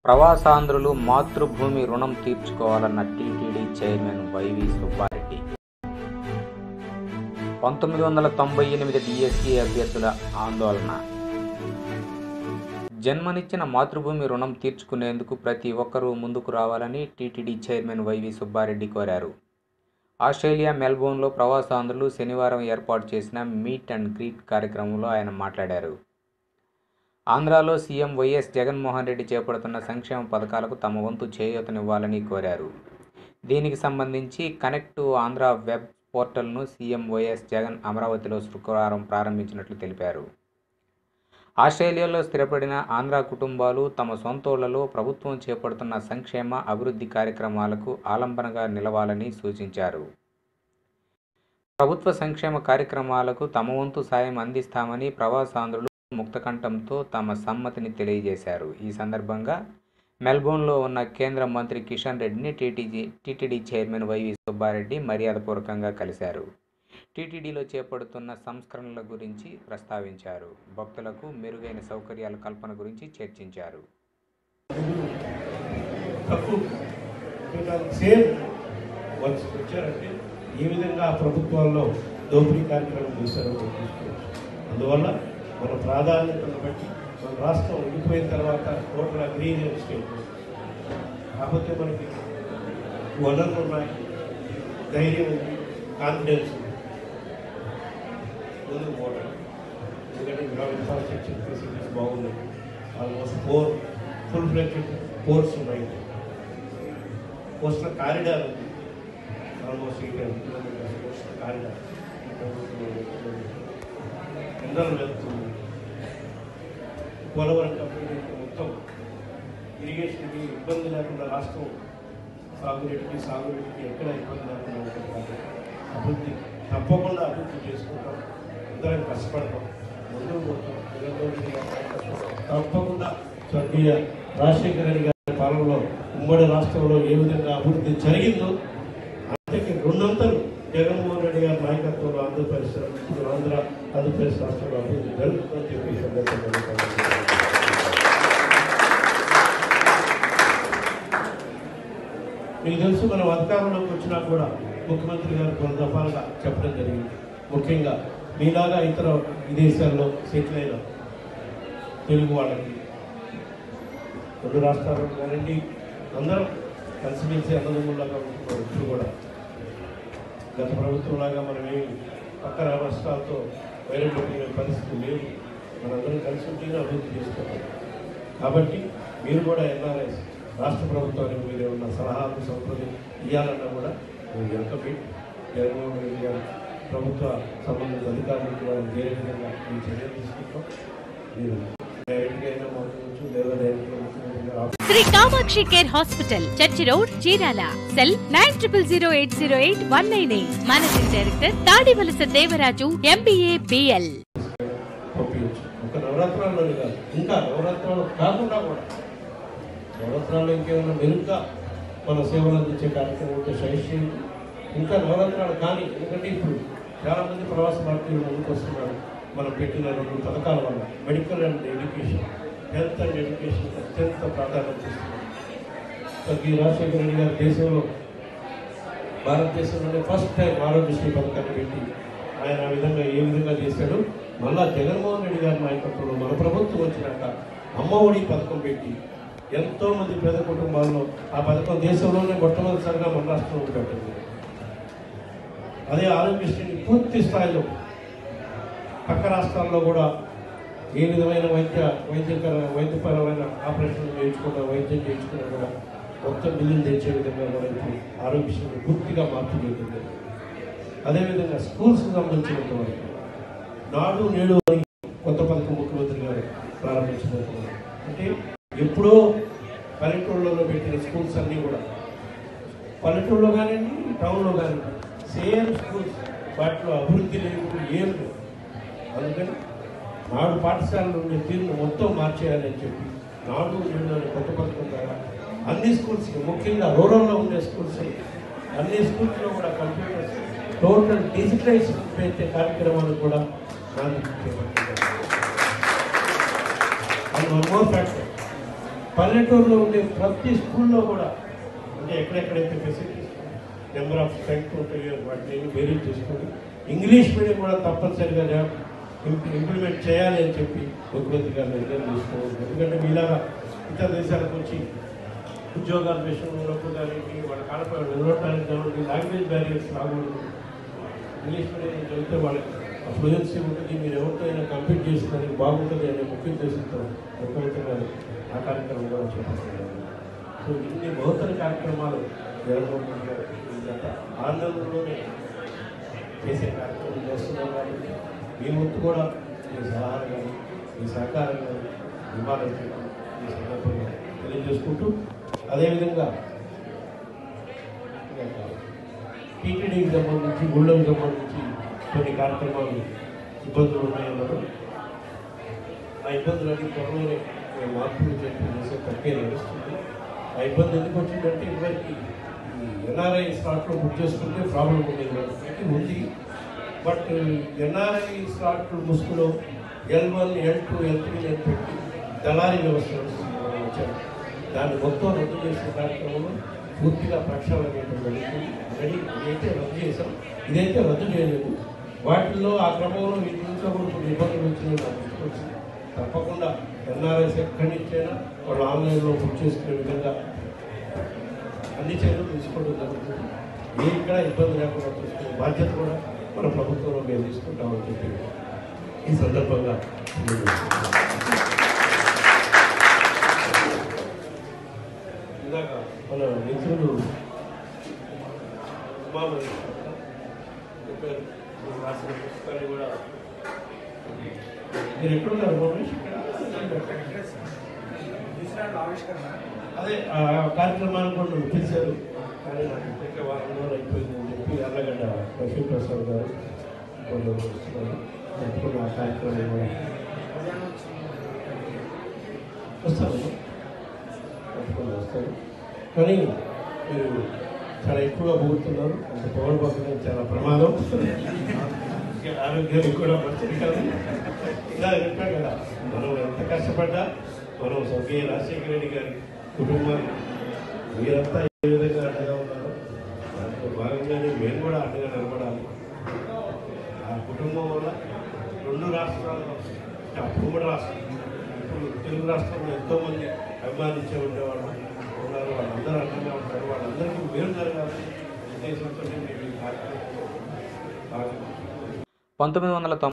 ప్రవాసాంధ్రులు మాతృభూమి రుణం తీర్చుకోవాలన్న టీటీడీ చైర్మన్ వైవి సుబ్బారెడ్డి పంతొమ్మిది వందల తొంభై ఎనిమిది డిఎస్సి అభ్యర్థుల ఆందోళన జన్మనిచ్చిన మాతృభూమి రుణం తీర్చుకునేందుకు ప్రతి ఒక్కరూ ముందుకు రావాలని టీటీడీ చైర్మన్ వైవి సుబ్బారెడ్డి కోరారు ఆస్ట్రేలియా మెల్బోర్న్లో ప్రవాసాంధ్రులు శనివారం ఏర్పాటు చేసిన మీట్ అండ్ గ్రీట్ కార్యక్రమంలో ఆయన మాట్లాడారు ఆంధ్రాలో సీఎం వైఎస్ జగన్మోహన్ రెడ్డి చేపడుతున్న సంక్షేమ పథకాలకు తమ వంతు చేయూతనివ్వాలని కోరారు దీనికి సంబంధించి కనెక్ట్ టు ఆంధ్ర వెబ్ పోర్టల్ను సీఎం వైఎస్ జగన్ అమరావతిలో శుక్రవారం ప్రారంభించినట్లు తెలిపారు ఆస్ట్రేలియాలో స్థిరపడిన ఆంధ్ర కుటుంబాలు తమ సొంతూళ్లలో ప్రభుత్వం చేపడుతున్న సంక్షేమ అభివృద్ధి కార్యక్రమాలకు ఆలంబనగా నిలవాలని సూచించారు ప్రభుత్వ సంక్షేమ కార్యక్రమాలకు తమ వంతు సాయం అందిస్తామని ప్రవాసాంధ్రులు ముక్తకంఠంతో తమ సమ్మతిని తెలియజేశారు ఈ సందర్భంగా మెల్బోర్న్లో ఉన్న కేంద్ర మంత్రి కిషన్ రెడ్డిని TTG TTD chairman Y V Subba Reddy మర్యాదపూర్వకంగా కలిశారు టీటీడీలో చేపడుతున్న సంస్కరణల గురించి ప్రస్తావించారు భక్తులకు మెరుగైన సౌకర్యాల కల్పన గురించి చర్చించారు తక్కువ సేమ్ వచ్చి వచ్చారంటే ఏ విధంగా ఆ ప్రభుత్వాల్లో దోపిడీ కార్యక్రమం చేశారో మనం చూసుకోవచ్చు అందువల్ల మన ప్రాధాన్యతను బట్టి మన రాష్ట్రం ఉండిపోయిన తర్వాత టోటల్ అగ్రీరియన్ స్టేట్ కాకపోతే మనకి వనరులు ఉన్నాయి ధైర్యం ఉంది కాన్ఫిడెన్స్ ఉంది ముందుకు పోవడం ఎందుకంటే గ్రామ ఇన్ఫ్రాస్ట్రక్చర్ ఫెసిలిటీస్ బాగున్నాయి almost four full fledged ports ఉన్నాయి కోస్టల్ కారిడార్ ఉంది almost eight kilometres coastal corridor ఎండలు వెళ్తుంది పోలవరం కంపెనీ మొత్తం ఇరిగేషన్కి ఇబ్బంది లేకుండా రాష్ట్రం సాగునీటికి సాగునీటికి ఎక్కడ ఇబ్బంది లేకుండా ఉంటుంది కాబట్టి అభివృద్ధి తప్పకుండా అభివృద్ధి చేసుకుంటాం అందరం కష్టపడతాం ముందుకు పోతాం జగన్మోహన్ రెడ్డి గారి నాయకత్వంలో తప్పకుండా స్వర్గీయ రాజశేఖర రెడ్డి గారి పాలనలో ఉమ్మడి రాష్ట్రంలో ఏ విధంగా అభివృద్ధి జరిగిందో అంతకి రెండంతలు జగన్మోహన్ రెడ్డి గారి నాయకత్వంలో ఆంధ్రప్రదేశ్ ఇప్పుడు ఆంధ్ర ఆంధ్రప్రదేశ్ రాష్ట్రంలో అభివృద్ధి జరుగుతుందని చెప్పి ఈ సందర్భంగా తెలియజేస్తున్నాను. మీకు తెలుసు మనం అధికారంలోకి వచ్చినా కూడా ముఖ్యమంత్రి గారు కొన్ని దఫాలుగా చెప్పడం జరిగింది ముఖ్యంగా మీలాగా ఇతర విదేశాల్లో సెటిల్ అయిన తెలుగు వాళ్ళకి రెండు రాష్ట్రాల్లో కానివ్వండి అందరం కలిసిమెలిసి అన్నదమ్ములాగా ఉంటున్నాం ఇప్పుడు కూడా గత ప్రభుత్వంలాగా మనం ఏమి పక్క రాష్ట్రాలతో వైరం పెట్టిన పరిస్థితి లేదు మనందరం కలిసి ఉంటేనే అభివృద్ధి చేసుకోవాలి కాబట్టి మీరు కూడా ఎన్ఆర్ఎస్ రాష్ట్ర ప్రభుత్వానికి మీరు ఏమన్నా సలహాలు సౌకర్యం ఇవ్వాలన్నా కూడా మీరు వెల్కమ్ ఇట్ జగన్మోహన్ రెడ్డి గారు ప్రభుత్వ సంబంధిత అధికారులకు వారిని వేరే విధంగా మీ చర్యలు తీసుకుంటాం మీరు డైరెక్ట్గా అయినా మాట్లాడవచ్చు లేదా డైరెక్ట్గా ముఖ్యమంత్రి గారు office Shri Kamakshi care hospital church road Chirala cell nine triple zero eight zero eight one nine eight managing director Tadivalasa Devaraju MBA BL పంపించు ఒక నవరాత్రాల్లోనే కాదు ఇంకా నవరాత్రాలు కాకుండా కూడా నవరాత్రాల్లో ఇంకేమైనా మెరుగ్గా మన సేవలు అందించే కార్యక్రమం ఉంటే సజెస్ట్ చేయండి ఇంకా నవరాత్రాలు కానీ ఎందుకంటే ఇప్పుడు చాలామంది ప్రవాస భారతీయులు ముందుకు వస్తున్నారు మనం పెట్టిన రెండు పథకాల వల్ల medical and education health and education అత్యంత ప్రాధాన్యత ఇస్తున్నారు ఈ రాజశేఖర రెడ్డి గారి దేశంలో భారతదేశంలోనే ఫస్ట్ టైం ఆరోగ్యశ్రీ పథకాన్ని పెట్టి ఆయన ఆ విధంగా ఏ విధంగా చేశాడు మళ్ళా జగన్మోహన్ రెడ్డి గారి నాయకత్వంలో మన ప్రభుత్వం వచ్చినాక అమ్మ ఒడి పథకం పెట్టి ఎంతో మంది పేద కుటుంబాల్లో ఆ పథకం దేశంలోనే మొట్టమొదటిసారిగా మన రాష్ట్రంలో పెట్టింది అదే ఆరోగ్యశ్రీని పూర్తి స్థాయిలో పక్క రాష్ట్రాల్లో కూడా ఏ విధమైన వైద్య వైద్యకర వైద్యపరమైన ఆపరేషన్లు చేయించుకున్నా వైద్యం చేయించుకున్నా కూడా మొత్తం బిల్లులు తెచ్చే విధంగా కూడా ఇప్పుడు ఆరోగ్యశ్రీని పూర్తిగా మార్పు జరిగింది అదేవిధంగా స్కూల్స్కి సంబంధించినంత వరకు నాడు నేడు అని కొత్త పథకం ముఖ్యమంత్రి గారు ప్రారంభించబోతున్నారు అంటే ఎప్పుడో పల్లెటూళ్ళలో పెట్టిన స్కూల్స్ అన్నీ కూడా పల్లెటూరులో కానివ్వండి టౌన్లో కానివ్వండి సేమ్ స్కూల్స్ వాటిలో అభివృద్ధి లేకుండా ఏం లేవు అందుకని నాడు పాఠశాలలో ఉండే తీరును మొత్తం మార్చేయాలని చెప్పి నాడు నేడు అనే కొత్త పథకం ద్వారా అన్ని స్కూల్స్కి ముఖ్యంగా రూరల్లో ఉండే స్కూల్స్ అన్ని స్కూల్స్లో కూడా కంప్యూటర్స్ టోటల్ డిజిటలైజ్ పెట్టే కార్యక్రమాలు కూడా నాంది చేపట్టారు అండ్ వన్ మోర్ ఫ్యాక్టర్ పల్లెటూరులో ఉండే ప్రతి స్కూల్లో కూడా అంటే ఎక్కడెక్కడైతే ఫెసిలిటీస్ నెంబర్ ఆఫ్ స్ట్రెంగ్త్ ఉంటాయో వాటిని బేరీజ్ చేసుకొని ఇంగ్లీష్ మీడియం కూడా తప్పనిసరిగా జా- ఇంప్- ఇంప్లిమెంట్ చేయాలి అని చెప్పి ముఖ్యమంత్రి గారు నిర్ణయం తీసుకోవాలి ఎందుకంటే మీలాగా ఇతర దేశాలకు వచ్చి ఉద్యోగాల విషయంలో కానీ వాళ్ళ కాలపై నిలబడటానికి కాబట్టి లాంగ్వేజ్ బ్యారియర్స్ రాకూడదు ఇంగ్లీష్ మీడియం చదివితే వాళ్ళకి ఫ్లూయెన్సీ ఉంటుంది మీరు ఎవరితో అయినా కంప్లీట్ చేసినందుకు బాగుంటుంది అనే ముఖ్య ఉద్దేశంతో ముఖ్యమంత్రి గారు ఆ కార్యక్రమం కూడా చేపడుతున్నారు సో ఇన్ని బహుతర కార్యక్రమాలు జగన్మోహన్ రెడ్డి గారు ఈ గత ఆరు నెలల్లోనే చేసే కార్యక్రమం చేస్తున్నాం కాబట్టి మీ వంతు కూడా మీ సలహాలు కానీ మీ సహకారం కానీ ఇవ్వాలని చెప్పి ఈ సందర్భంగా తెలియజేసుకుంటూ అదేవిధంగా టీటీడీకి సంబంధించి గుళ్ళకి సంబంధించి కొన్ని కార్యక్రమాలు ఇబ్బందులు ఉన్నాయన్నారు ఆ ఇబ్బందులన్నీ త్వరలోనే మేము మార్పులు చెప్పి చేసే ప్రక్రియ నడుస్తుంది ఆ ఇబ్బంది ఎందుకు వచ్చిందంటే ఇదివరకు ఈ ఎన్ఆర్ఐ స్లాట్లో బుక్ చేసుకుంటే ప్రాబ్లం ఉండేది కాబట్టి ఉంది బట్ ఎన్ఆర్ఐ స్లాట్ ముసుగులో L one L two L three అని పెట్టి దళారీ వ్యవస్థ నడుస్తుంది వచ్చారు దాన్ని మొత్తం రద్దు చేసే కార్యక్రమంలో పూర్తిగా ప్రక్షాళన చేయడం జరుగుతుంది రెడీ ఇదైతే రద్దు చేసాం ఇదైతే రద్దు చేయలేదు వాటిల్లో ఆ క్రమంలో వీటి నుంచి కూడా కొన్ని ఇబ్బందులు వచ్చినాయి నాకు గుర్తొచ్చింది తప్పకుండా ఎన్ఆర్ఎస్ ఎక్కడి నుంచైనా వాళ్ళు ఆన్లైన్లో బుక్ చేసుకునే విధంగా అన్ని చర్యలు తీసుకోవడం జరుగుతుంది ఏ ఇక్కడ ఇబ్బంది లేకుండా చూసుకునే బాధ్యత కూడా మన ప్రభుత్వంలో మేము తీసుకుంటామని చెప్పి ఈ సందర్భంగా తెలియజేస్తున్నాను. ఇందాక మన మిత్రులు ఉమామణి చెప్పారు మీరు రాసిన పుస్తకాన్ని కూడా మీరు ఎక్కడున్నారు రమేష్ ఇక్కడ అదే ఆ కార్యక్రమాన్ని కూడా నన్ను పిలిచారు కానీ నాకు ఇప్పటికే వారం రోజులు అయిపోయిందని చెప్పి అల్లగడ్డ లక్ష్మీ ప్రసాద్ గారు వాళ్ళు వస్తున్నారు తప్పకుండా ఆ కార్యక్రమం కూడా వస్తాను తప్పకుండా వస్తాను కానీ మీరు చాలా ఎక్కువగా పోతున్నారు అంత పవన్ పక్కన చాలా ప్రమాదం ఆరోగ్యానికి కూడా మంచిది కాదు ఇలా చెప్పాం కదా మనం ఎంత కష్టపడ్డా మనం స్వర్గీయ రాజశేఖర రెడ్డి గారి కుటుంబాన్ని మీరంతా ఏ విధంగా అండగా ఉన్నారో దాంట్లో భాగంగానే మేము కూడా అండగా నిలబడాలి ఆ కుటుంబం వల్ల రెండు రాష్ట్రాల్లో అంటే అప్పుడు కూడా రాష్ట్రం ఇప్పుడు తెలుగు రాష్ట్రంలో ఎంతోమంది అభిమానించే ఉండేవాళ్ళు ఉన్నారు వాళ్ళందరూ అండగా ఉంటారు వాళ్ళందరికీ మేలు జరగాలి ఉద్దేశంతో మేము ఈ కార్యక్రమంలో భాగం పంతొమ్మిది వందల తొంభై